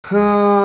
హా,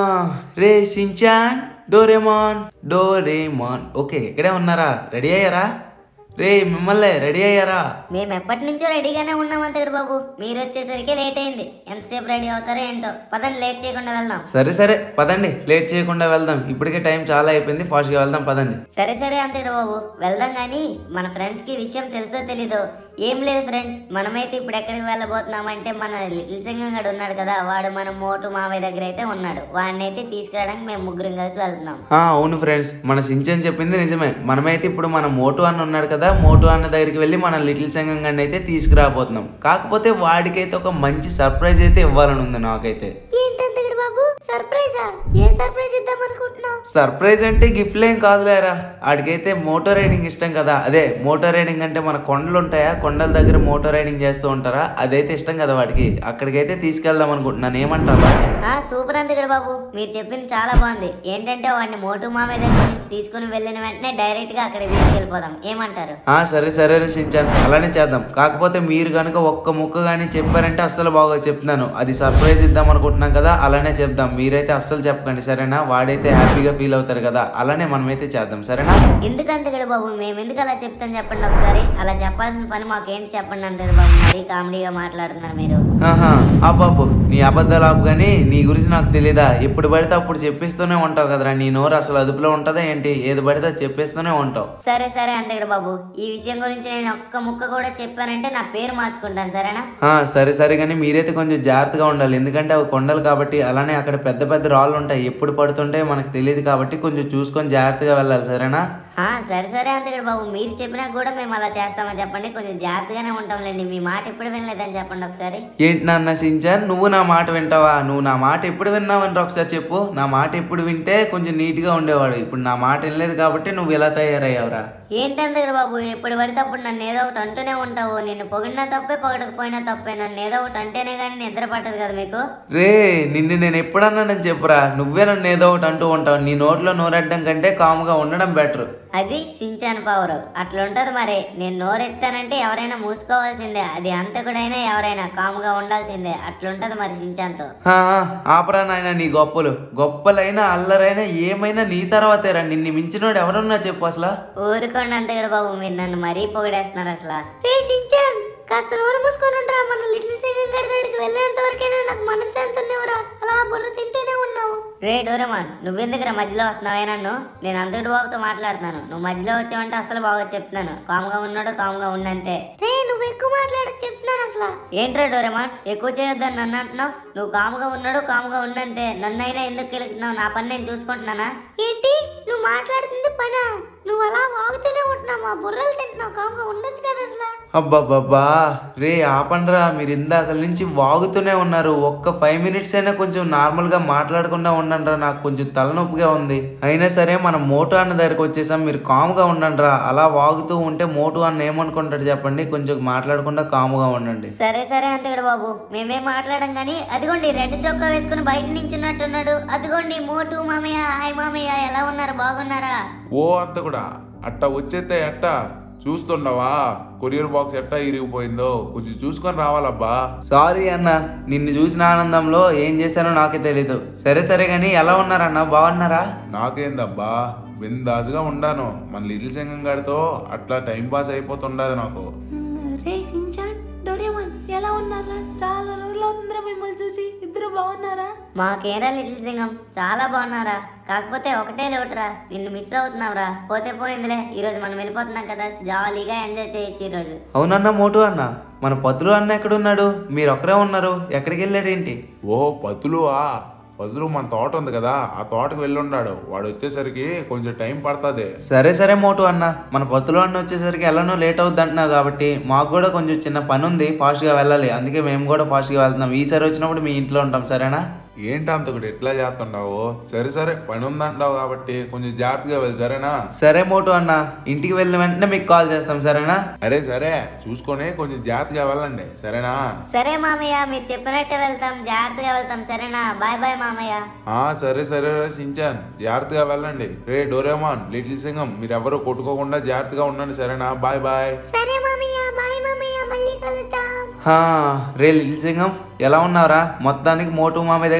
రే Shinchan Doraemon Doraemon okay ఇక్కడే ఉన్నారా రెడీ అయ్యారా రే మిమ్మల్ని రెడీ అయ్యారా మేము ఎప్పటి నుంచో రెడీగానే ఉన్నాం అంతగడు బాబు మీరు వచ్చేసరికి లేట్ అయింది ఎంతసేపు రెడీ అవుతారో ఏంటో పదండి లేట్ చేయకుండా వెళ్దాం సరే సరే పదండి లేట్ చేయకుండా వెళ్దాం ఇప్పటికే టైం చాలా అయిపోయింది ఫాస్ట్గా వెళ్దాం పదండి సరే సరే అంతగడు బాబు వెళ్దాం కానీ మన ఫ్రెండ్స్ కి విషయం తెలుసో తెలీదో ఏం లేదు ఫ్రెండ్స్ మనమైతే ఇప్పుడు ఎక్కడికి వెళ్ళబోతున్నామంటే మన లిటిల్ సింగం గడు ఉన్నాడు కదా వాడు మన మోటు మావయ్య దగ్గర అయితే ఉన్నాడు వాడిని అయితే తీసుకురావడానికి మేము ముగ్గురం కలిసి వెళ్తున్నాం ఆ, అవును ఫ్రెండ్స్ మన సించన్ చెప్పింది నిజమే మనమైతే ఇప్పుడు మన మోటు అన్న ఉన్నాడు కదా మోటు అన్న దగ్గరికి వెళ్ళి మన లిటిల్ సంగం గడిని అయితే తీసుకురాబోతున్నాం కాకపోతే వాడికైతే ఒక మంచి సర్ప్రైజ్ అయితే ఇవ్వాలని ఉంది నాకైతే ఏంటంతగడు బాబు సర్ప్రైజా ఏ సర్ప్రైజ్ ఇద్దాం అనుకుంటున్నావు సర్ప్రైజ్ అంటే గిఫ్ట్లు ఏం కాదులేరా ఆడికైతే మోటార్ రైడింగ్ ఇష్టం కదా అదే మోటార్ రైడింగ్ అంటే మన కొండలు ఉంటాయా కొండల దగ్గర మోటార్ రైడింగ్ చేస్తూ ఉంటారా అదైతే ఇష్టం కదా వాడికి అక్కడికైతే తీసుకెళ్దాం అనుకుంటున్నాను ఏమంటావా ఆ సూపర్ అంతగడు బాబు మీరు చెప్పింది చాలా బాగుంది ఏంటంటే వాడిని మోటు మామయ్య దగ్గర నుంచి తీసుకుని వెళ్ళిన వెంటనే డైరెక్ట్ గా అక్కడికి తీసుకెళ్ళిపోదాం ఏమంటారు ఆ సరే సరే రచించాను అలానే చేద్దాం కాకపోతే మీరు కనుక ఒక్క ముక్క కానీ చెప్పారంటే అస్సలు బాగా చెప్తున్నాను అది సర్ప్రైజ్ ఇద్దాం అనుకుంటున్నాం కదా అలానే చెప్దాం మీరైతే అస్సలు చెప్పకండి సరేనా వాడైతే హ్యాపీగా ఫీల్ అవుతారు కదా అలానే మనమైతే చేద్దాం సరేనా ఎందుకు అంతగడు బాబు మేము ఎందుకు అలా చెప్తాం చెప్పండి ఒకసారి అలా చెప్పాల్సిన పని మాకేంటి చెప్పండి అంతగడు బాబు మరీ కామెడీగా మాట్లాడుతున్నారు మీరు ఆహా ఆ బాబు నీ అబద్ధాలు ఆపు కానీ నీ గురించి నాకు తెలీదా ఎప్పుడు పడితే అప్పుడు చెప్పిస్తూనే ఉంటావు కదరా నీ నోరు అసలు అదుపులో ఉంటుందా ఏంటి ఏది పడితే అది చెప్పేస్తూనే ఉంటావు సరే సరే అంతగడు బాబు ఈ విషయం గురించి నేను ఒక్క ముక్క కూడా చెప్పానంటే నా పేరు మార్చుకుంటాను సరేనా ఆ, సరే సరే కానీ మీరైతే కొంచెం జాగ్రత్తగా ఉండాలి ఎందుకంటే అవి కొండలు కాబట్టి అలానే అక్కడ పెద్ద పెద్ద రాళ్ళు ఉంటాయి ఎప్పుడు పడుతుంటే మనకు తెలియదు కాబట్టి కొంచెం చూసుకొని జాగ్రత్తగా వెళ్ళాలి సరేనా ఆ, సరే సరే అంతగడు బాబు మీరు చెప్పినా కూడా మేము అలా చేస్తామని చెప్పండి కొంచెం జాగ్రత్తగానే ఉంటాంలేండి మీ మాట ఎప్పుడు వినలేదని చెప్పండి ఒకసారి ఏంటి నాన్న సించాన్ నువ్వు నా మాట వింటావా నువ్వు నా మాట ఎప్పుడు విన్నావని ఒకసారి చెప్పు నా మాట ఎప్పుడు వింటే కొంచెం నీట్గా ఉండేవాడు ఇప్పుడు నా మాట వినలేదు కాబట్టి నువ్వు ఇలా తయారయ్యావురా ఏంటంతగడు బాబు ఎప్పుడు పడితే అప్పుడు నన్ను ఏదో ఒకటి అంటూనే ఉంటావు నిన్ను పొగిడినా తప్పే పొగడకపోయినా తప్పే నన్ను ఏదో ఒకటి అంటేనే కానీ నిద్ర పట్టదు కదా మీకు రే నిన్ను నేను ఎప్పుడన్నానని చెప్పురా నువ్వే నన్ను ఏదో ఒకటి అంటూ ఉంటావు నీ నోట్లో నోరెట్టడం కంటే కామ్గా ఉండడం బెటర్ అది సించాన్ పవర్ అట్లా ఉంటది మరి నేను నోరెత్తానంటే ఎవరైనా మూసుకోవాల్సిందే అది అంతకుడైనా ఎవరైనా కాముగా ఉండాల్సిందే అట్లుంటది మరి సించాన్తో ఆపరా నాయన నీ గొప్పలు గొప్పలైనా అల్లరైనా ఏమైనా నీ తర్వాతేరా నిన్ను మించినోడు ఎవరున్నా చెప్పు అసలు ఊరుకోండి అంతగడు బాబు మీరు నన్ను మరీ పొగిడేస్తున్నారు అసలు రే సించాన్ కాస్త నోరు మూసుకొని ఉండరా మన లిటిల్ సింగం గడి దగ్గరికి వెళ్ళేంత వరకైనా నాకు మనశ్శాంతి ఉన్నవరా అలా బుర్ర తింటూనే ఉన్నావు రే డోరమాన్ నువ్వెందుకురా మధ్యలో వస్తున్నావే నన్ను నేను అంతటి బాబుతో మాట్లాడుతున్నాను నువ్వు మధ్యలో వచ్చావంటే అసలు బాగా చెప్తున్నాను కామ్గా ఉన్నాడు కామ్గా ఉండంతే రే నువ్వు ఎక్కువ మాట్లాడక చెప్తున్నాను అసలు ఏంట్రా డోరమాన్ ఎక్కువ చేయొద్దని నన్ను అంటున్నావు నువ్వు కాముగా ఉన్నాడు కాముగా ఉండంతే నన్నైనా ఎందుకు కెలుకుతున్నావు నా పని నేను చూసుకుంటున్నానా ఏంటి నువ్వు మాట్లాడుతుంది పనా నువ్వు అలా వాగుతూనే ఉంటున్నావు మా బుర్రలు తింటున్నావు కాముగా ఉండొచ్చు కదా అసలు అబ్బాబ్బాబ్బా రే ఆపండ్రా మీరు ఇందాక నుంచి వాగుతూనే ఉన్నారు ఒక్క ఫైవ్ మినిట్స్ అయినా కొంచెం నార్మల్గా మాట్లాడకుండా ఉండండిరా నాకు కొంచెం తలనొప్పిగా ఉంది అయినా సరే మనం మోటు అన్న దగ్గరకు వచ్చేసాం మీరు కామ్గా ఉండండిరా అలా వాగుతూ ఉంటే మోటు అన్న ఏమనుకుంటాడు చెప్పండి కొంచెం మాట్లాడకుండా కామ్గా ఉండండి సరే సరే అంతగడు బాబు మేమేం మాట్లాడం కానీ అదిగోండి రెడ్ చొక్కా వేసుకుని బయట నించున్నట్టున్నాడు అదిగోండి మోటు మామయ్య హాయ్ మామయ్య ఎలా ఉన్నారు బాగున్నారా ఓ అంత కూడా అట్ట వచ్చేస్తే ఎట్ట చూస్తుండవా కొరియర్ బాక్స్ ఎట్ట ఇరిగిపోయిందో కొంచెం చూసుకొని రావాలబ్బా సారీ అన్న నిన్ను చూసిన ఆనందంలో ఏం చేశానో నాకే తెలీదు సరే సరే కానీ ఎలా ఉన్నారన్న బాగున్నారా నాకేందబ్బా బిందాజుగా ఉండాను మన లిటిల్ సింగం గారితో అట్లా టైం పాస్ అయిపోతుండదు నాకు రే సించాన్ డోరేమాన్ ఎలా ఉన్నారా చాలా రోజులు అవుతుందిరా మిమ్మల్ని చూసి ఇద్దరు బాగున్నారా మాకేరా లిటిల్ సింగం చాలా బాగున్నారా కాకపోతే ఒకటే లోటురా నిన్ను మిస్ అవుతున్నావురా పోతే పోయిందిలే ఈరోజు మనం వెళ్ళిపోతున్నాం కదా జాలీగా ఎంజాయ్ చేయొచ్చు ఈరోజు అవునన్న మోటు అన్న మన పతులు అన్న ఎక్కడున్నాడు మీరు ఒక్కరే ఉన్నారు ఎక్కడికి వెళ్ళాడేంటి ఓహో పతులువా పతులు మన తోట ఉంది కదా ఆ తోటకు వెళ్ళుండాడు వాడు వచ్చేసరికి కొంచెం టైం పడుతుంది సరే సరే మోటు అన్న మన పత్తులు అన్న వచ్చేసరికి ఎలానో లేట్ అవుద్ది అంటున్నావు కాబట్టి మాకు కూడా కొంచెం చిన్న పని ఉంది ఫాస్ట్గా వెళ్ళాలి అందుకే మేము కూడా ఫాస్ట్గా వెళ్తున్నాం ఈసారి వచ్చినప్పుడు మీ ఇంట్లో ఉంటాం సరేనా ఏంటి అంత కూడా ఎట్లా చేస్తుండవు సరే సరే పని ఉందంటావు కాబట్టి కొంచెం జాగ్రత్తగా వెళ్ళి సరేనా సరే మోటు అన్న ఇంటికి వెళ్ళిన వెంటనే మీకు కాల్ చేస్తాం సరేనా అరే సరే చూసుకొని కొంచెం జాగ్రత్తగా వెళ్ళండి సరేనా సరే మామయ్య మీరు చెప్పినట్టే వెళ్తాం జాగ్రత్తగా వెళ్తాం సరేనా బాయ్ బాయ్ మామయ్య ఆ సరే సరే రే సించాన్ జాగ్రత్తగా వెళ్ళండి రే డోరేమాన్ లిటిల్ సింగం మీరెవరూ కొట్టుకోకుండా జాగ్రత్తగా ఉండండి సరేనా బాయ్ బాయ్ సరే మామయ్య బాయ్ మామయ్య మళ్ళీ కలుద్దాం హా, రే లిల్ సింగం ఎలా ఉన్నావురా మొత్తానికి మోటు మామయ్య దగ్గర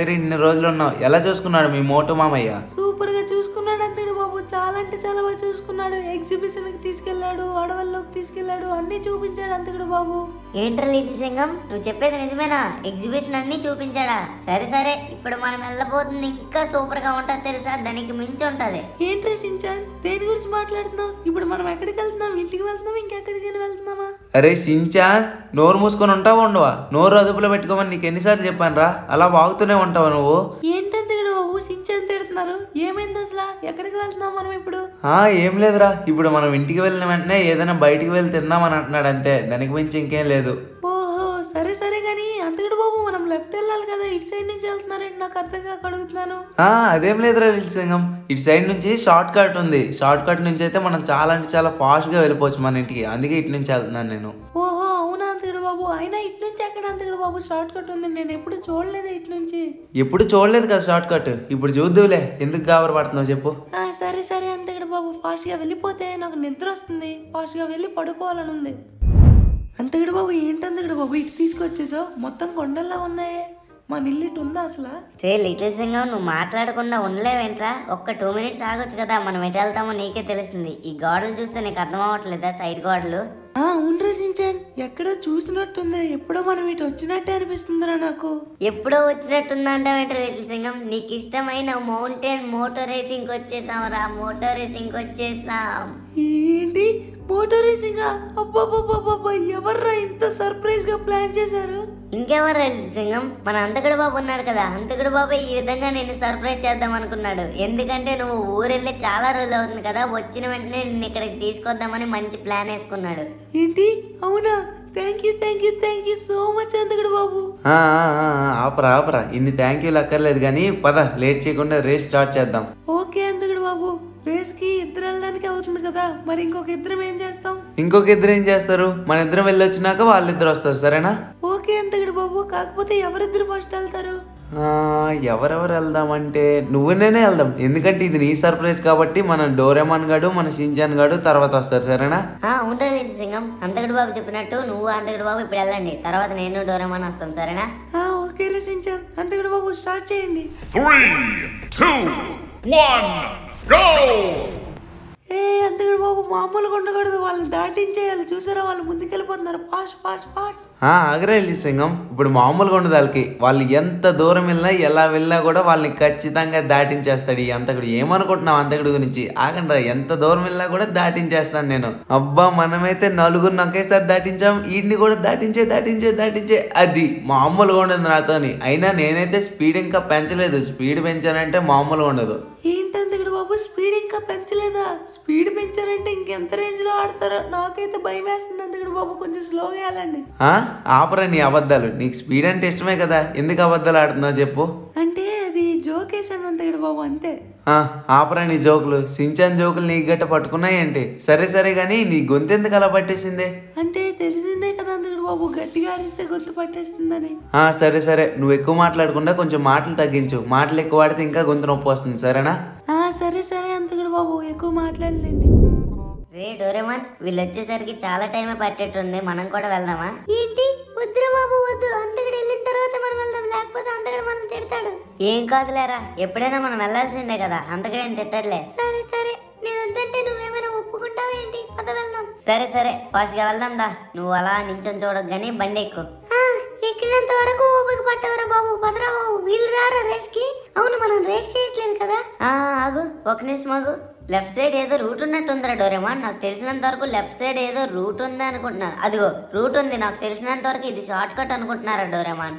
దగ్గర ఇన్ని రోజులు ఉన్నావు ఎలా చూసుకున్నాడు మీ మోటు మామయ్య సూపర్ గా చూసుకున్నాడు అంతకుడు బాబు చాలా అంటే చాలా బాగా చూసుకున్నాడు ఎగ్జిబిషన్ కి తీసుకెళ్లాడు అడవుల్లోకి తీసుకెళ్లాడు అన్ని చూపించాడు అంతకుడు బాబు ఏంట్రా లిటిల్ సింగం నువ్వు చెప్పేది నిజమేనా ఎగ్జిబిషన్ అన్ని చూపించాడా సరే సరే ఇప్పుడు మనం వెళ్ళబోతుంది ఇంకా సూపర్ గా ఉంటది తెలుసా దానికి మించి ఉంటది ఏంటి సించాన్ దేని గురించి మాట్లాడుతున్నావు ఇప్పుడు మనం ఎక్కడికి వెళ్తున్నాం ఇంటికి వెళ్తున్నాం ఇంకెక్కడికైనా వెళ్తున్నామా అరే సించాన్ నోరు మూసుకొని ఉంటావా ఉండవా నోరు అదుపులో పెట్టుకోమని నీకు ఎన్నిసార్లు చెప్పాను రా అలా వాగుతూనే ఉంటావా నువ్వు ఏంటంతకుడు బాబు సించాన్ తిడుతున్నారు ఏమైంది అసలు ఎక్కడికి వెళ్తున్నాం మనం ఇప్పుడు ఆ ఏం లేదురా ఇప్పుడు మనం ఇంటికి వెళ్ళిన వెంటనే ఏదైనా బయటికి వెళ్ళి తిందామని అంటున్నాడు అంతే దానికి మించి ఇంకేం లేదు ఓహో సరే సరే కానీ అంతకుడు బాబు మనం లెఫ్ట్ వెళ్ళాలి కదా ఇటు సైడ్ నుంచి వెళ్తున్నారండి నాకు అర్థం కాక అడుగుతున్నాను ఆ అదేం లేదురా సింగం ఇటు సైడ్ నుంచి షార్ట్ కట్ ఉంది షార్ట్ కట్ నుంచి అయితే మనం చాలా అంటే చాలా ఫాస్ట్ గా వెళ్ళిపోవచ్చు మన ఇంటికి అందుకే ఇటు నుంచి వెళ్తున్నాను నేను ఓహో అవునా అంతకుడు బాబు అయినా ఇటు నుంచి ఎక్కడ అంతకుడు బాబు షార్ట్ కట్ ఉంది నేను ఎప్పుడు చూడలేదు ఇటు నుంచి ఎప్పుడు చూడలేదు కదా షార్ట్ కట్ ఇప్పుడు చూద్దులే ఎందుకు గాబర పడుతున్నావు చెప్పు ఆ, సరే సరే అంతకుడు బాబు ఫాస్ట్గా వెళ్ళిపోతే నాకు నిద్ర వస్తుంది ఫాస్ట్గా వెళ్ళి పడుకోవాలని ఉంది అంతకుడు బాబు ఏంటంతకుడు బాబు ఇటు తీసుకొచ్చేసావు మొత్తం కొండల్లా ఉన్నాయే మా ఇల్లు ఇటు ఉందా అసలు రే లిటిల్ సింగం నువ్వు మాట్లాడకుండా ఉండలేవేంట్రా ఒక్క టూ మినిట్స్ ఆగొచ్చు కదా మనం ఎటు వెళ్తామో నీకే తెలుస్తుంది ఈ గోడలు చూస్తే నీకు అర్థం అవ్వట్లేదా సైడ్ గోడలు ఆ అవును సించాన్ ఎక్కడో చూసినట్టుంది ఎప్పుడో మనం ఇటు వచ్చినట్టే అనిపిస్తుందిరా నాకు ఎప్పుడో వచ్చినట్టుందంటావేంటి లిటిల్ సింగం నీకు ఇష్టమైన మౌంటైన్ మోటార్ రేసింగ్ వచ్చేసాం రా మోటార్ రేసింగ్ వచ్చేసాం ఏంటి మోటార్ రేసింగ్ అబ్బాబ్బాబ్బా ఎవర్రా ఇంత సర్ప్రైజ్ గా ప్లాన్ చేశారు ఇంకెవరు లిటిల్ సింగం మన అంతకుడు బాబు ఉన్నాడు కదా అంతకుడు బాబు ఈ విధంగా నేను సర్ప్రైజ్ చేద్దాం అనుకున్నాడు ఎందుకంటే నువ్వు ఊరెళ్ళి చాలా రోజులు అవుతుంది కదా వచ్చిన వెంటనే నిన్ను ఇక్కడికి తీసుకొద్దామని మంచి ప్లాన్ వేసుకున్నాడు ఏంటి అవునా thank you thank you thank you so much అంతకుడు బాబు ఆ, ఆ, ఆ, ఆ, ఆపరా ఆపరా ఇన్ని థ్యాంక్ యూలు అక్కర్లేదు కానీ పద లేట్ చేయకుండా రేస్ స్టార్ట్ చేద్దాం ఓకే అంతకుడు బాబు రేస్ కి ఇద్దరు వెళ్ళడానికి అవుతుంది కదా మరి ఇంకొక ఇద్దరం ఏం చేస్తాం ఇంకొక ఇద్దరు ఏం చేస్తారు మన ఇద్దరం వెళ్ళి వచ్చినాక వాళ్ళిద్దరు వస్తారు సరేనా ఓకే అంతకుడు బాబు కాకపోతే ఎవరిద్దరు ఫస్ట్ వెళ్తారు ఆ, ఎవరెవరు వెళ్దామంటే నువ్వు నేనే వెళ్దాం ఎందుకంటే ఇది నీ సర్ప్రైజ్ కాబట్టి మన డోరేమాన్ గాడు మన షించాన్ గాడు తర్వాత వస్తారు సరేనా ఆ ఉంటా లిటిల్ సింగం అంతకుడు బాబు చెప్పినట్టు నువ్వు అంతకుడు బాబు ఇప్పుడు వెళ్ళండి తర్వాత నేను డోరేమాన్ వస్తాం సరేనా ఆ, ఓకే రే సించాన్ అంతకుడు బాబు స్టార్ట్ చేయండి Three, two, one, go! ఏ అంతకుడు బాబు మామూలుగా ఉండకూడదు వాళ్ళని దాటించేయాలి చూసారా వాళ్ళు ముందుకెళ్ళిపోతున్నారు ఫాస్ట్ ఫాస్ట్ ఫాస్ట్ ఆ, ఆగరా వెళ్ళి సింగం ఇప్పుడు మామూలుగా ఉండదు వాళ్ళకి వాళ్ళు ఎంత దూరం వెళ్ళినా ఎలా వెళ్ళినా కూడా వాళ్ళని ఖచ్చితంగా దాటించేస్తాడు ఈ అంతకుడు ఏమనుకుంటున్నావు అంతకుడు గురించి ఆగండ్రా ఎంత దూరం వెళ్ళినా కూడా దాటించేస్తాను నేను అబ్బా మనమైతే నలుగురిని ఒకేసారి దాటించాం వీడిని కూడా దాటించే దాటించే దాటించే అది మామూలుగా ఉండదు నాతోని అయినా నేనైతే స్పీడ్ ఇంకా పెంచలేదు స్పీడ్ పెంచానంటే మామూలుగా ఉండదు ఏంటంతకుడు బాబు స్పీడ్ ఇంకా పెంచలేదా స్పీడ్ పెంచారంటే ఇంకెంత రేంజ్ లో ఆడతారో నాకైతే భయం వేస్తుంది అంతకుడు బాబు కొంచెం స్లోగా వెళ్ళండి ఆ? ఆపరా నీ అబద్ధాలు నీకు స్పీడ్ అంటే ఇష్టమే కదా ఎందుకు అబద్ధాలు ఆడుతున్నావు చెప్పు అంటే అది జోక్ వేసాను అంతకుడు బాబు అంతే ఆ, ఆపరా నీ జోకులు సించాన్ జోకులు నీకు గట్ట పట్టుకున్నాయేంటి సరే సరే కానీ నీ గొంతు ఎందుకు అలా పట్టేసింది అంటే తెలిసిందే కదా అంతకుడు బాబు గట్టిగా అరిస్తే గొంతు పట్టేస్తుందని ఆ, సరే సరే నువ్వు ఎక్కువ మాట్లాడకుండా కొంచెం మాటలు తగ్గించు మాటలు ఎక్కువ వాడితే ఇంకా గొంతు నొప్పి వస్తుంది సరేనా ఆ సరే సరే అంతకుడు బాబు ఎక్కువ మాట్లాడలేండి రే డోరేమాన్ వీళ్ళు వచ్చేసరికి చాలా టైం పట్టేట్టుంది మనం కూడా వెళ్దామా ఏంటి వద్దురా బాబు వద్దు అంతకుడు వెళ్ళిన తర్వాత మనం వెళ్దాం లేకపోతే అంతకుడు మనం తిడతాడు ఏం కాదులేరా ఎప్పుడైనా మనం వెళ్ళాల్సిందే కదా అంతకుడేం తిట్టట్లే సరే సరే నేను వద్దంటే నువ్వేమైనా ఒప్పుకుంటావా ఏంటి పద వెళ్దాం సరే సరే ఫాస్ట్ గా వెళ్దాం దా నువ్వు అలా నించొని చూడకు గానీ బండి ఎక్కు ఎక్కినంత వరకు ఓపిక పట్టవరా బాబు పదరా బాబు వీళ్ళు రారా రేస్ కి అవును మనం రేస్ చేయట్లేదు కదా ఆ ఆగు ఒక నిమిషం ఆగు లెఫ్ట్ సైడ్ ఏదో రూట్ ఉన్నట్టుందిరా డోరేమాన్ నాకు తెలిసినంత వరకు లెఫ్ట్ సైడ్ ఏదో రూట్ ఉంది అనుకుంటున్నా అదిగో రూట్ ఉంది నాకు తెలిసినంత వరకు ఇది షార్ట్ కట్ అనుకుంటున్నారా డోరేమాన్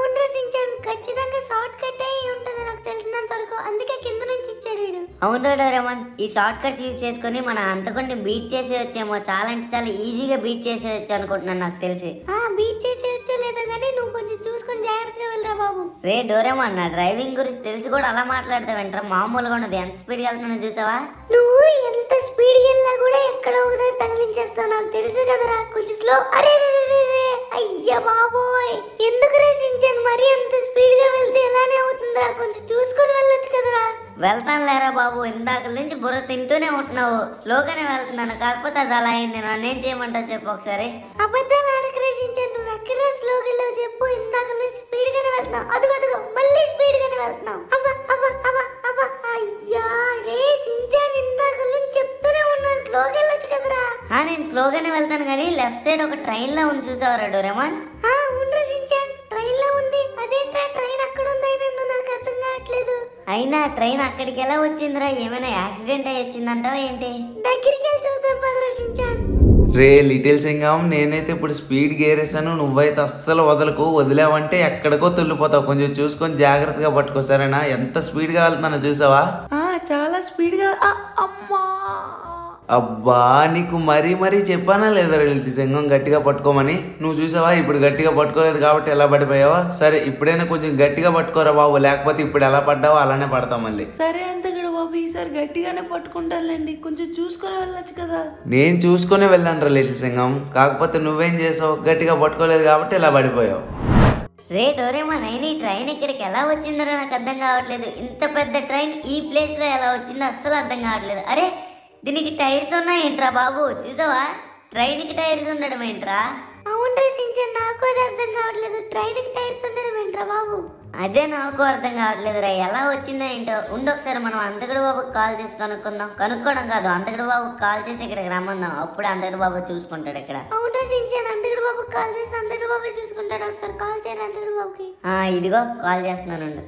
ఖచ్చితంగా షార్ట్ కట్ అయి ఉంటుంది నాకు తెలిసినంత వరకు అందుకే కింద నుంచి ఇచ్చాడు వీడు అవును డోరేమాన్ ఈ షార్ట్ కట్ యూస్ చేసుకుని మన అంతకుడిని బీట్ చేసేయచ్చేమో చాలా అంటే చాలా ఈజీగా బీట్ చేసేయచ్చు అనుకుంటున్నాను నాకు తెలిసి ఆ బీట్ చేసేయచ్చో లేదో కానీ నువ్వు కొంచెం చూసుకొని జాగ్రత్తగా వెళ్ళరా బాబు రే డోరేమాన్ నా డ్రైవింగ్ గురించి తెలిసి కూడా అలా మాట్లాడతావేంట్రా మామూలుగా ఉండదు ఎంత స్పీడ్ వెళ్తున్నా చూసావా నువ్వు ఎంత స్పీడ్ వెళ్ళినా కూడా ఎక్కడ ఒకదారి తగిలించేస్తావు నాకు తెలుసు కదరా కొంచెం స్లో అరే రే, రే, రే, రే. అయ్యా బాబోయ్ ఎందుకు రేసించాను మరీ అంత స్పీడ్ గా వెళ్తే ఎలానే అవుతుందిరా కొంచెం చూసుకొని వెళ్ళొచ్చు కదరా వెళ్తాను లేరా బాబు ఇందాక నుంచి బుర్ర తింటూనే ఉంటున్నావు స్లోగానే వెళ్తున్నాను కాకపోతే అది అలా అయింది నన్నేం చేయమంటావు చెప్పు ఒకసారి అబద్ధాలు ఆడకు రేసించాను నువ్వు ఎక్కడ స్లోగా వెళ్ళావు చెప్పు ఇందాక నుంచి స్పీడ్ గానే వెళ్తున్నావు అదిగో అదిగో మళ్ళీ స్పీడ్ గానే వెళ్తున్నావు అబ్బా అబ్బా అబ్బా అబ్బా అయ్యా రేసించాను ఇందాక నుంచి చెప్తూనే ఉన్నాను స్లోగా వెళ్ళొచ్చు కదరా ఆ నేను స్లోగానే వెళ్తాను కానీ లెఫ్ట్ సైడ్ ఒక ట్రైన్ లో ఉంది చూసావరా డోరేమాన్ ఆ ఉండ్రా సించాన్ ట్రైన్ లో ఉంది అదేంట్రా ట్రైన్ అక్కడ ఉంది అయినా నాకు అర్థం కావట్లేదు అయినా ట్రైన్ అక్కడికి ఎలా వచ్చిందిరా ఏమైనా యాక్సిడెంట్ అయ్యి వచ్చిందంటావా ఏంటి దగ్గరికి వెళ్ళి చూద్దాం పదరా సించాన్ రే లిటిల్ సింగం నేనైతే ఇప్పుడు స్పీడ్ గేర్ వేసాను నువ్వైతే అస్సలు వదలకు వదిలేవంటే ఎక్కడికో తుల్లిపోతావు కొంచెం చూసుకొని జాగ్రత్తగా పట్టుకో సరేనా ఎంత స్పీడ్గా వెళ్తున్నానో చూసావా ఆ, చాలా స్పీడ్గా ఆ, అమ్మా అబ్బా నీకు మరీ మరీ చెప్పానా లేదా లిటిల్ సింగం గట్టిగా పట్టుకోమని నువ్వు చూసావా ఇప్పుడు గట్టిగా పట్టుకోలేదు కాబట్టి ఎలా పడిపోయావా సరే ఇప్పుడైనా కొంచెం గట్టిగా పట్టుకోరా బాబు లేకపోతే ఇప్పుడు ఎలా పడ్డావో అలానే పడతాం మళ్ళీ సరే అంతగడు బాబు ఈసారి గట్టిగానే పట్టుకుంటానులేండి కొంచెం చూసుకొని వెళ్ళొచ్చు కదా నేను చూసుకునే వెళ్ళాను రా లిటిల్ సింగం కాకపోతే నువ్వేం చేసావు గట్టిగా పట్టుకోలేదు కాబట్టి ఇలా పడిపోయావు రే డోరేమాన్ అయినా ఈ ట్రైన్ ఇక్కడికి ఎలా వచ్చిందో నాకు అర్థం కావట్లేదు ఇంత పెద్ద ట్రైన్ ఈ ప్లేస్ లో ఎలా వచ్చిందో అస్సలు అర్థం కావట్లేదు అరే దీనికి టైర్స్ ఉన్నాయేంట్రా బాబు చూసావా ట్రైన్ కి టైర్స్ ఉండడం ఏంట్రా అవును సించన్ నాకు అది అర్థం కావట్లేదు ట్రైన్ కి టైర్స్ ఉండడం ఏంట్రా బాబు అదే నాకు అర్థం కావట్లేదు రా ఎలా వచ్చిందో ఏంటో ఉండి ఒకసారి మనం అంతకుడు బాబుకి కాల్ చేసి కనుక్కుందాం కనుక్కోవడం కాదు అంతకుడు బాబుకి కాల్ చేసి ఇక్కడికి రమ్మందాం అప్పుడు అంతకుడు బాబు చూసుకుంటాడు ఇక్కడ అవును సించాను అంతకుడు బాబుకి కాల్ చేసి అంతకుడు బాబు చూసుకుంటాడు ఒకసారి కాల్ చేయరు అంతకుడు బాబుకి ఆ ఇదిగో కాల్ చేస్తున్నానండి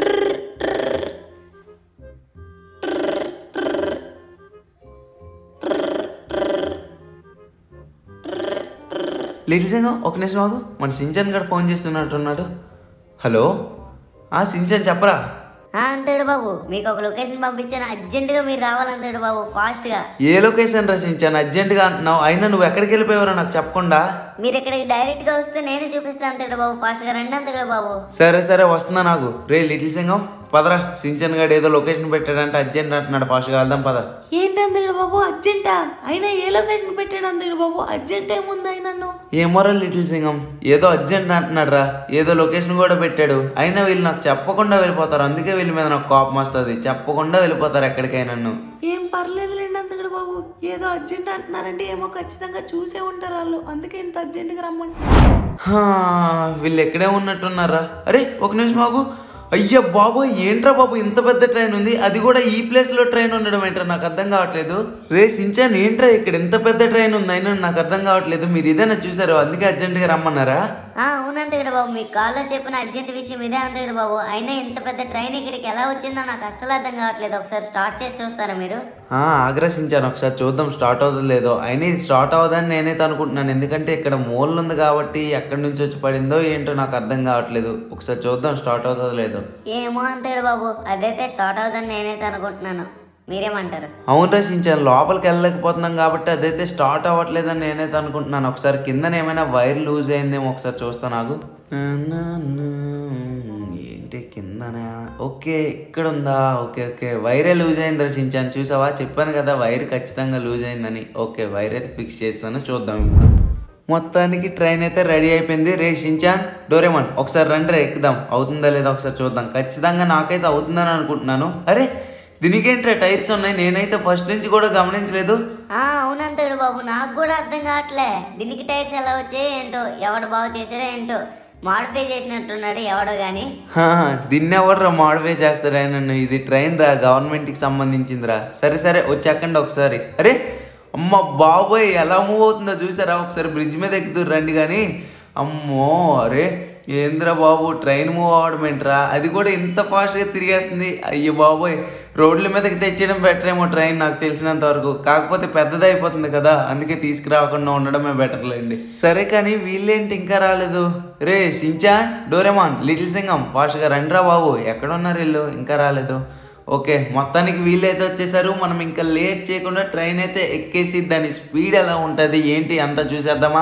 లిటిల్ సింగం ఒక నిమిషం ఆగు మన సించన్ గడు ఫోన్ చేస్తున్నట్టున్నాడు హలో ఆ సించన్ చెప్పరా ఆ అంతకుడు బాబు మీకు ఒక లొకేషన్ పంపించాను అర్జెంటుగా మీరు రావాలి అంతకుడు బాబు ఫాస్ట్ గా ఏ లొకేషన్ రా సించాన్ అర్జెంటుగా అంటున్నావు అయినా నువ్వు ఎక్కడికి వెళ్ళిపోయావరా నాకు చెప్పకుండా మీరు ఇక్కడికి డైరెక్ట్ గా వస్తే నేనే చూపిస్తాను అంతకుడు బాబు ఫాస్ట్ గా రండి అంతకుడు బాబు సరే సరే వస్తున్నా నాకు రే లిటిల్ సింగం పదరా సించన్ గడు ఏదో లొకేషన్ పెట్టాడంటే అర్జెంట్ అంటున్నాడు ఫాస్ట్గా వెళ్దాం పద ఏంటి అంతగడు బాబు అర్జెంటా అయినా ఏ లొకేషన్ పెట్టాడు అంతగడు బాబు అర్జెంట్ ఏముంది అయినను ఏమోరా లిటిల్ సింగం ఏదో అర్జెంట్ అంటున్నాడు రా ఏదో లొకేషన్ కూడా పెట్టాడు అయినా వీళ్ళు నాకు చెప్పకుండా వెళ్ళిపోతారు అందుకే వీళ్ళ మీద నాకు కోపం వస్తుంది చెప్పకుండా వెళ్ళిపోతారు ఎక్కడికైనా నన్ను ఏం పర్లేదులేండి అంతగడు బాబు ఏదో అర్జెంట్ అంటున్నారంటే ఏమో ఖచ్చితంగా చూసే ఉంటారు వాళ్ళు అందుకే ఇంత అర్జెంటుగా రమ్మంటున్నారు హా, వీళ్ళు ఎక్కడే ఉన్నట్టున్నారా అరే ఒక నిమిషం బాబు అయ్యా బాబు ఏంట్రా బాబు ఇంత పెద్ద ట్రైన్ ఉంది అది కూడా ఈ ప్లేస్ లో ట్రైన్ ఉండడం ఏంట్రా నాకు అర్థం కావట్లేదు రే సించాన్ ఏంట్రా ఇక్కడ ఇంత పెద్ద ట్రైన్ ఉంది అయినా నాకు అర్థం కావట్లేదు మీరు ఇదేనా చూసారు అందుకే అర్జెంట్ గా రమ్మన్నారా ఆ అవును అంతకుడు బాబు మీ కాల్లో చెప్పిన అర్జెంట్ విషయం ఇదే అంతకుడు బాబు అయినా ఇంత పెద్ద ట్రైన్ ఇక్కడికి ఎలా వచ్చిందో నాకు అస్సలు అర్థం కావట్లేదు ఒకసారి స్టార్ట్ చేసి చూస్తారా మీరు ఆ, ఆగ్రహించాను ఒకసారి చూద్దాం స్టార్ట్ అవుతుందో లేదో అయినా ఇది స్టార్ట్ అవ్వదని నేనైతే అనుకుంటున్నాను ఎందుకంటే ఇక్కడ మూలలు ఉంది కాబట్టి ఎక్కడి నుంచి వచ్చి పడిందో ఏంటో నాకు అర్థం కావట్లేదు ఒకసారి చూద్దాం స్టార్ట్ అవుతుందో లేదో ఏమో అంతకుడు బాబు అదైతే స్టార్ట్ అవుతుందని నేనైతే అనుకుంటున్నాను మీరేమంటారు అవును రచించాను లోపలికి వెళ్ళలేకపోతున్నాం కాబట్టి అదైతే స్టార్ట్ అవ్వట్లేదని నేనైతే అనుకుంటున్నాను ఒకసారి కిందన ఏమైనా వైర్ లూజ్ అయిందేమో ఒకసారి చూస్తా నాకు ఏంటి కిందన ఓకే ఇక్కడ ఉందా ఓకే ఓకే వైరే లూజ్ అయింది రచించాను చూసావా చెప్పాను కదా వైర్ ఖచ్చితంగా లూజ్ అయిందని ఓకే వైర్ అయితే ఫిక్స్ చేస్తాను చూద్దాం ఇప్పుడు మొత్తానికి ట్రైన్ అయితే రెడీ అయిపోయింది రే షించాన్ డోరేమాన్ ఒకసారి రండి రే ఎక్కుదాం అవుతుందా లేదా ఒకసారి చూద్దాం ఖచ్చితంగా నాకైతే అవుతుందని అనుకుంటున్నాను అరే దీనికేంట్రా టైర్స్ ఉన్నాయి నేనైతే ఫస్ట్ నుంచి కూడా గమనించలేదు ఆ అవునంతడు బాబు నాకు కూడా అర్థం కావట్లే దీనికి టైర్స్ ఎలా వచ్చాయి ఏంటో ఎవడు బాగు చేసాడో ఏంటో మాడిఫై చేసినట్టున్నాడు ఎవడో గాని హా, దీన్ని ఎవర్రా మాడిఫై చేస్తారా నన్ను ఇది ట్రైన్ రా గవర్నమెంట్కి సంబంధించిందిరా సరే సరే వచ్చాకండి ఒకసారి అరే అమ్మ బాబోయ్ ఎలా మూవ్ అవుతుందో చూసారా ఒకసారి బ్రిడ్జ్ మీద ఎక్కుతురు రండి కానీ అమ్మో అరే ఏంద్రా బాబు ట్రైన్ మూవ్ అవ్వడం ఏంట్రా అది కూడా ఇంత ఫాస్ట్గా తిరిగేస్తుంది అయ్యో బాబోయ్ రోడ్ల మీదకి తెచ్చేయడం బెటర్ ఏమో ట్రైన్ నాకు తెలిసినంత వరకు కాకపోతే పెద్దది అయిపోతుంది కదా అందుకే తీసుకురాకుండా ఉండడమే బెటర్లేండి సరే కానీ వీళ్ళేంటి ఇంకా రాలేదు రే సించా డోరేమాన్ లిటిల్ సింగం ఫాస్ట్గా రండిరా బాబు ఎక్కడున్నారు వీళ్ళు ఇంకా రాలేదు ఓకే మొత్తానికి వీళ్ళైతే వచ్చేసారు మనం ఇంకా లేట్ చేయకుండా ట్రైన్ అయితే ఎక్కేసి దాని స్పీడ్ ఎలా ఉంటుంది ఏంటి అంతా చూసేద్దామా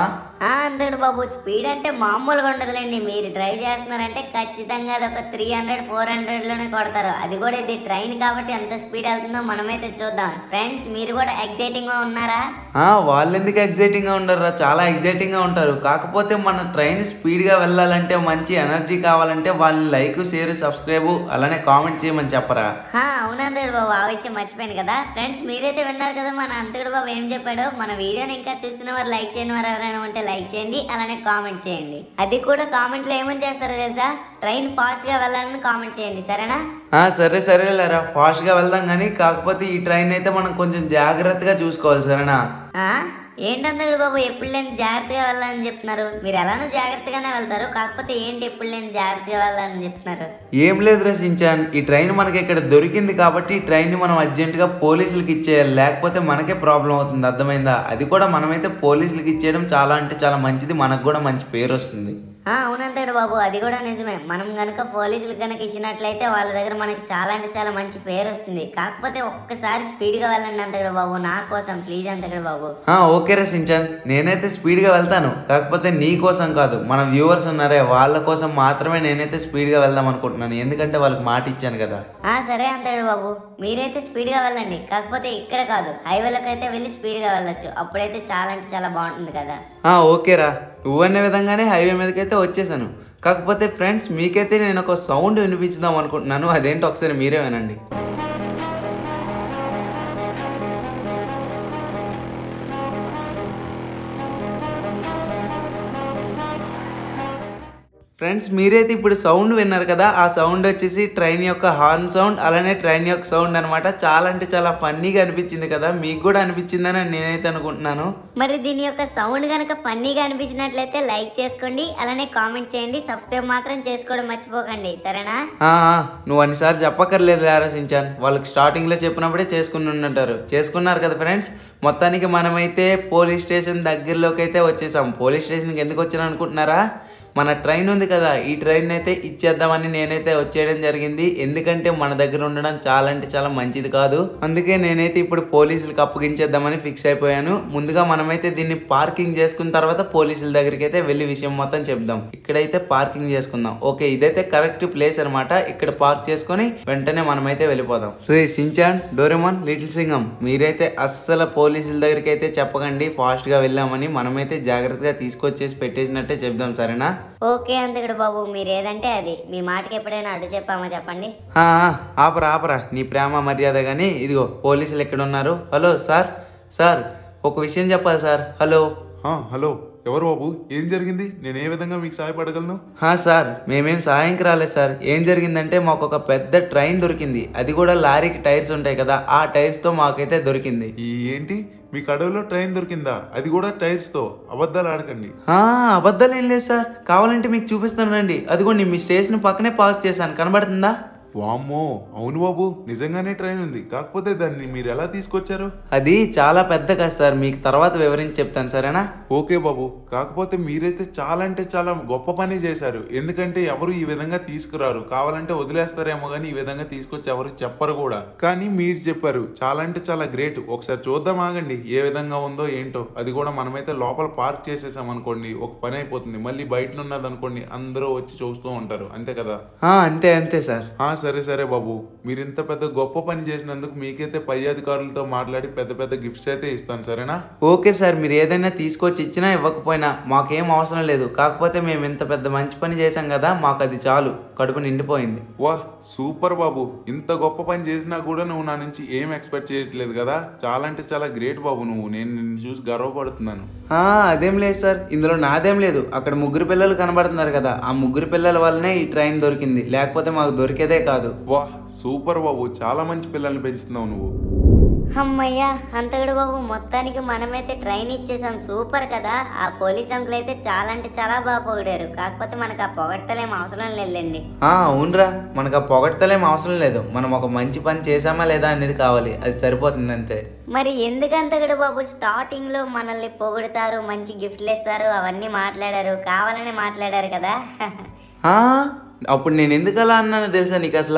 ఆ అంతకుడు బాబు స్పీడ్ అంటే మామూలుగా ఉండదులేండి మీరు డ్రైవ్ చేస్తున్నారంటే ఖచ్చితంగా అది ఒక త్రీ హండ్రెడ్ ఫోర్ హండ్రెడ్ లోనే కొడతారు అది కూడా ఇది ట్రైన్ కాబట్టి ఎంత స్పీడ్ వెళ్తుందో మనమైతే చూద్దాం ఫ్రెండ్స్ మీరు కూడా ఎక్సైటింగ్ గా ఉన్నారా ఆ, వాళ్ళు ఎందుకు ఎగ్జైటింగ్ గా ఉండరు చాలా ఎగ్జైటింగ్ గా ఉంటారు కాకపోతే మన ట్రైన్ స్పీడ్ గా వెళ్ళాలంటే మంచి ఎనర్జీ కావాలంటే వాళ్ళని లైక్ షేర్ సబ్స్క్రైబ్ అలానే కామెంట్ చేయమని చెప్పరా హా, అవును అంతకుడు బాబు ఆ విషయం మర్చిపోయాను కదా ఫ్రెండ్స్ మీరైతే విన్నారు కదా మన అంతకుడు బాబు ఏం చెప్పాడో మన వీడియోని ఇంకా చూసిన వారు లైక్ చేయని వారు ఎవరైనా ఉంటే లైక్ చేయండి అలానే కామెంట్ చేయండి అది కూడా కామెంట్ లో ఏమని చేస్తారో తెలుసా ట్రైన్ ఫాస్ట్ గా వెళ్ళాలని కామెంట్ చేయండి సరేనా ఆ, సరే సరే లేరా ఫాస్ట్ గా వెళ్దాం కానీ కాకపోతే ఈ ట్రైన్ అయితే మనం కొంచెం జాగ్రత్తగా చూసుకోవాలి సరేనా ఆ ఏంటంతకుడు బాబు ఎప్పుడు లేని జాగ్రత్తగా వెళ్ళాలని చెప్తున్నారు మీరు ఎలానో జాగ్రత్తగానే వెళ్తారు కాకపోతే ఏంటి ఎప్పుడు లేని జాగ్రత్తగా వెళ్ళాలని చెప్తున్నారు ఏం లేదు రసించాన్ ఈ ట్రైన్ మనకి ఇక్కడ దొరికింది కాబట్టి ఈ ట్రైన్ని మనం అర్జెంటుగా పోలీసులకి ఇచ్చేయాలి లేకపోతే మనకే ప్రాబ్లం అవుతుంది అర్థమైందా అది కూడా మనమైతే పోలీసులకి ఇచ్చేయడం చాలా అంటే చాలా మంచిది మనకు కూడా మంచి పేరు వస్తుంది ఆ, అవునంతేడు బాబు అది కూడా నిజమే మనం గనుక పోలీసులకు గనుక ఇచ్చినట్లయితే వాళ్ళ దగ్గర మనకి చాలా అంటే చాలా మంచి పేరు వస్తుంది కాకపోతే ఒక్కసారి స్పీడ్గా వెళ్ళండి అంతగడు బాబు నా కోసం ప్లీజ్ అంతగడు బాబు ఆ, ఓకే రే సించాన్ నేనైతే స్పీడ్గా వెళ్తాను కాకపోతే నీ కోసం కాదు మన వ్యూవర్స్ ఉన్నారే వాళ్ళ కోసం మాత్రమే నేనైతే స్పీడ్గా వెళ్దాం అనుకుంటున్నాను ఎందుకంటే వాళ్ళకి మాట ఇచ్చాను కదా ఆ సరే అంతగడు బాబు మీరైతే స్పీడ్గా వెళ్ళండి కాకపోతే ఇక్కడ కాదు హైవేలోకి అయితే వెళ్ళి స్పీడ్గా వెళ్ళొచ్చు అప్పుడైతే చాలా అంటే చాలా బాగుంటుంది కదా ఆ, ఓకేరా నువ్వన్న విధంగానే హైవే మీదకైతే వచ్చేసాను కాకపోతే ఫ్రెండ్స్ మీకైతే నేను ఒక సౌండ్ వినిపించుదాం అనుకుంటున్నాను అదేంటో ఒకసారి మీరే వినండి ఫ్రెండ్స్ మీరైతే ఇప్పుడు సౌండ్ విన్నారు కదా ఆ సౌండ్ వచ్చేసి ట్రైన్ యొక్క హార్న్ సౌండ్ అలానే ట్రైన్ యొక్క సౌండ్ అనమాట చాలా అంటే చాలా ఫన్నీగా అనిపించింది కదా మీకు కూడా అనిపించిందని నేనైతే అనుకుంటున్నాను మరి దీని యొక్క సౌండ్ కనుక ఫన్నీగా అనిపించినట్లయితే లైక్ చేసుకోండి అలానే కామెంట్ చేయండి సబ్స్క్రైబ్ మాత్రం చేసుకోవడం మర్చిపోకండి సరేనా ఆ, ఆ, నువ్వు అన్నిసార్లు చెప్పక్కర్లేదు ఆలోచించాను వాళ్ళకి స్టార్టింగ్లో చెప్పినప్పుడే చేసుకుని ఉండుంటారు చేసుకున్నారు కదా ఫ్రెండ్స్ మొత్తానికి మనమైతే పోలీస్ స్టేషన్ దగ్గరలోకి అయితే వచ్చేసాం పోలీస్ స్టేషన్కి ఎందుకు వచ్చాను అనుకుంటున్నారా మన ట్రైన్ ఉంది కదా ఈ ట్రైన్ అయితే ఇచ్చేద్దామని నేనైతే వచ్చేయడం జరిగింది ఎందుకంటే మన దగ్గర ఉండడం చాలా అంటే చాలా మంచిది కాదు అందుకే నేనైతే ఇప్పుడు పోలీసులకు అప్పగించేద్దామని ఫిక్స్ అయిపోయాను ముందుగా మనమైతే దీన్ని పార్కింగ్ చేసుకున్న తర్వాత పోలీసుల దగ్గరికి అయితే వెళ్ళి విషయం మొత్తం చెప్దాం ఇక్కడైతే పార్కింగ్ చేసుకుందాం ఓకే ఇదైతే కరెక్ట్ ప్లేస్ అన్నమాట ఇక్కడ పార్క్ చేసుకొని వెంటనే మనమైతే వెళ్ళిపోదాం రే సించాన్ డోరెమాన్ లిటిల్ సింగం మీరైతే అస్సలు పోలీసుల దగ్గరికి అయితే చెప్పకండి ఫాస్ట్ గా వెళ్ళామని మనమైతే జాగ్రత్తగా తీసుకొచ్చేసి పెట్టేసినట్టే చెప్దాం సరేనా ఓకే అంతకుడు బాబు మీరు ఏదంటే అది మీ మాటకి ఎప్పుడైనా అడ్డు చెప్పామా చెప్పండి ఆ, ఆ, ఆపరా ఆపరా నీ ప్రేమ మర్యాద కానీ ఇదిగో పోలీసులు ఎక్కడ ఉన్నారు హలో సార్ సార్ ఒక విషయం చెప్పాలి సార్ హలో ఆ, హలో ఎవరు బాబు ఏం జరిగింది నేను ఏ విధంగా మీకు సహాయపడగలను హా సార్ మేమేం సహాయంకి రాలేదు సార్ ఏం జరిగిందంటే మాకు ఒక పెద్ద ట్రైన్ దొరికింది అది కూడా లారీకి టైర్స్ ఉంటాయి కదా ఆ టైర్స్తో మాకైతే దొరికింది ఈ ఏంటి మీకు అడవిలో ట్రైన్ దొరికిందా అది కూడా టైర్స్ తో అబద్ధాలు ఆడకండి ఆ, అబద్ధాలు ఏం లేదు సార్ కావాలంటే మీకు చూపిస్తాను రండి అదిగోండి మీ స్టేషన్ పక్కనే పార్క్ చేశాను కనబడుతుందా వామ్మో అవును బాబు నిజంగానే ట్రైన్ ఉంది కాకపోతే దాన్ని మీరు ఎలా తీసుకొచ్చారు అది చాలా పెద్ద కదా సార్ మీకు తర్వాత వివరించి చెప్తాను సరేనా ఓకే బాబు కాకపోతే మీరైతే చాలా అంటే చాలా గొప్ప పని చేశారు ఎందుకంటే ఎవరు ఈ విధంగా తీసుకురారు కావాలంటే వదిలేస్తారేమో కానీ ఈ విధంగా తీసుకొచ్చి ఎవరు చెప్పరు కూడా కానీ మీరు చెప్పారు చాలా అంటే చాలా గ్రేట్ ఒకసారి చూద్దాం ఆగండి ఏ విధంగా ఉందో ఏంటో అది కూడా మనమైతే లోపల పార్క్ చేసేసాం అనుకోండి ఒక పని అయిపోతుంది మళ్ళీ బయట ఉన్నది అనుకోండి అందరూ వచ్చి చూస్తూ ఉంటారు అంతే కదా ఆ, అంతే అంతే సార్ ఆ సరే సరే బాబు మీరు ఇంత పెద్ద గొప్ప పని చేసినందుకు మీకైతే పై అధికారులతో మాట్లాడి పెద్ద పెద్ద గిఫ్ట్స్ అయితే ఇస్తాను సరేనా ఓకే సార్ మీరు ఏదైనా తీసుకొచ్చి ఇచ్చినా ఇవ్వకపోయినా మాకేం అవసరం లేదు కాకపోతే మేము ఇంత పెద్ద మంచి పని చేశాం కదా మాకు అది చాలు కడుపు నిండిపోయింది వా సూపర్ బాబు ఇంత గొప్ప పని చేసినా కూడా నువ్వు నా నుంచి ఏం ఎక్స్పెక్ట్ చేయట్లేదు కదా చాలా అంటే చాలా గ్రేట్ బాబు నువ్వు నేను నిన్ను చూసి గర్వపడుతున్నాను ఆ, అదేం లేదు సార్ ఇందులో నాదేం లేదు అక్కడ ముగ్గురు పిల్లలు కనబడుతున్నారు కదా ఆ ముగ్గురు పిల్లల వల్లనే ఈ ట్రైన్ దొరికింది లేకపోతే మాకు దొరికేదే కాదు వా సూపర్ బాబు చాలా మంచి పిల్లల్ని పెంచుతున్నావు నువ్వు అమ్మయ్యా అంతగడు బాబు మొత్తానికి మనమైతే ట్రైన్ ఇచ్చేసాం సూపర్ కదా ఆ పోలీస్ అంకుల్ అయితే చాలా అంటే చాలా బాగా పొగిడారు కాకపోతే మనకు ఆ పొగట్టలేం అవసరం లేదండి ఆ, అవునరా మనకు ఆ పొగడతలేం అవసరం లేదు మనం ఒక మంచి పని చేసామా లేదా అనేది కావాలి అది సరిపోతుంది అంతే మరి ఎందుకు అంతగడు బాబు స్టార్టింగ్ లో మనల్ని పొగుడుతారు మంచి గిఫ్ట్లు ఇస్తారు అవన్నీ మాట్లాడారు కావాలని మాట్లాడారు కదా ఆ, అప్పుడు నేను ఎందుకు అలా అన్నానో తెలుసా నీకు అసలు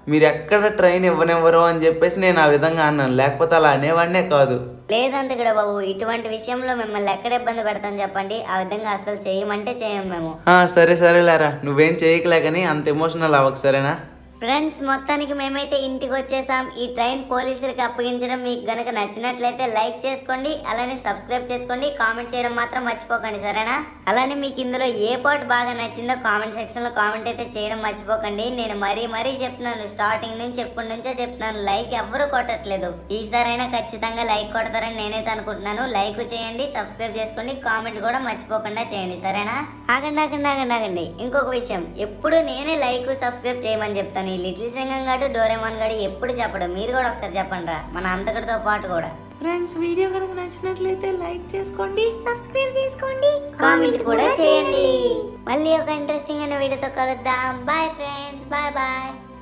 మీరు ఎక్కడ ట్రైన్ ఇవ్వనివ్వరు అని చెప్పేసి నేను ఆ విధంగా అన్నాను లేకపోతే అలా అనేవాడినే కాదు లేదంతకుడు బాబు ఇటువంటి విషయంలో మిమ్మల్ని ఎక్కడ ఇబ్బంది పెడతాం చెప్పండి ఆ విధంగా అసలు చేయమంటే చేయం మేము ఆ, సరే సరేలేరా నువ్వేం చేయకలే కానీ అంత ఎమోషనల్ అవ్వకు సరేనా ఫ్రెండ్స్ మొత్తానికి మేమైతే ఇంటికి వచ్చేసాం ఈ ట్రైన్ పోలీసులకి అప్పగించడం మీకు గనక నచ్చినట్లయితే లైక్ చేసుకోండి అలానే సబ్స్క్రైబ్ చేసుకోండి కామెంట్ చేయడం మాత్రం మర్చిపోకండి సరేనా అలానే మీకు ఇందులో ఏ పార్ట్ బాగా నచ్చిందో కామెంట్ సెక్షన్ లో కామెంట్ అయితే చేయడం మర్చిపోకండి నేను మరీ మరీ చెప్తున్నాను స్టార్టింగ్ నుంచి ఎప్పటి నుంచో చెప్తున్నాను లైక్ ఎవ్వరూ కొట్టట్లేదు ఈసారైనా ఖచ్చితంగా లైక్ కొడతారని నేనైతే అనుకుంటున్నాను లైక్ చేయండి సబ్స్క్రైబ్ చేసుకోండి కామెంట్ కూడా మర్చిపోకుండా చేయండి సరేనా ఆగండి ఆగండి ఆగండి ఆగండి ఇంకొక విషయం ఎప్పుడు నేనే లైక్ సబ్స్క్రైబ్ చేయమని చెప్తాను ఈ లిటిల్ సింగం గాడు డోరేమాన్ గాడు ఎప్పుడు చెప్పడం మీరు కూడా ఒకసారి చెప్పండి రా మన అంతకడితో పాటు కూడా ఫ్రెండ్స్ వీడియో కనుక నచ్చినట్లయితే లైక్ చేసుకోండి సబ్స్క్రైబ్ చేసుకోండి కామెంట్ కూడా చేయండి మళ్ళీ ఒక ఇంట్రెస్టింగ్ అయిన వీడియోతో కలుద్దాం బాయ్ ఫ్రెండ్స్ బాయ్ బాయ్